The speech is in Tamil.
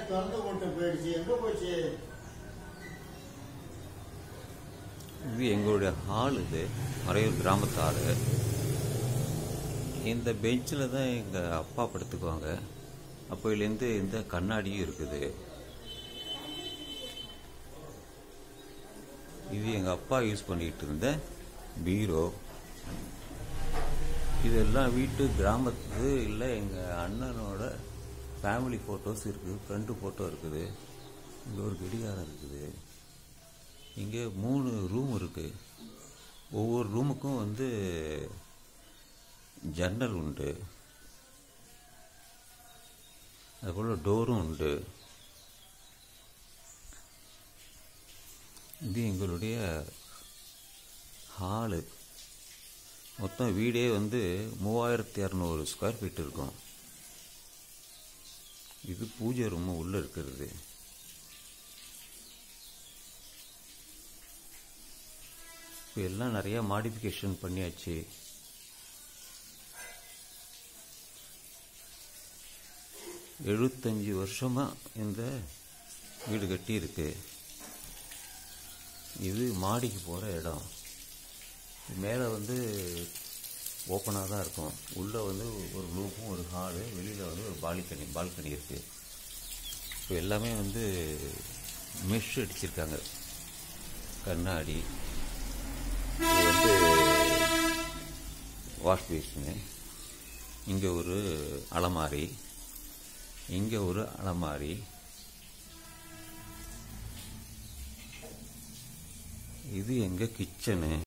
திறந்து போட்டு போயிடுச்சு எங்க போச்சு இது எங்களுடைய ஹால் இது மறையூர் கிராமத்து ஹாலு இந்த பெஞ்சில் தான் எங்கள் அப்பா படுத்துக்குவாங்க அப்போலேருந்து இந்த கண்ணாடியும் இருக்குது இது எங்கள் அப்பா யூஸ் பண்ணிக்கிட்டு இருந்த பீரோ இதெல்லாம் வீட்டு கிராமத்து இல்லை எங்கள் அண்ணனோட ஃபேமிலி ஃபோட்டோஸ் இருக்குது ஃப்ரெண்டு ஃபோட்டோ இருக்குது இங்கே ஒரு கடிகாரம் இருக்குது இங்கே மூணு ரூம் இருக்கு ஒவ்வொரு ரூமுக்கும் வந்து ஜன்னல் உண்டு அதுபோல் டோரும் உண்டு இது எங்களுடைய ஹாலு மொத்தம் வீடே வந்து மூவாயிரத்தி இரநூறு ஸ்கொயர் ஃபீட் இருக்கும் இது பூஜை ரூம் உள்ளே இருக்கிறது இப்போ எல்லாம் நிறைய மாடிஃபிகேஷன் பண்ணியாச்சு எழுபத்தஞ்சி வருஷமா இந்த வீடு கட்டி இருக்கு இது மாடிக்கு போகிற இடம் மேலே வந்து ஓப்பனாக தான் இருக்கும் உள்ளே வந்து ஒரு ரூமும் ஒரு ஹாலு வெளியில் வந்து ஒரு பால்கனி பால்கனி இருக்குது இப்போ எல்லாமே வந்து மெஷ் அடிச்சிருக்காங்க கண்ணாடி இது வந்து வாஷ் பேஷனு இங்கே ஒரு அலமாரி இங்கே ஒரு அலமாரி இது எங்கள் கிச்சனு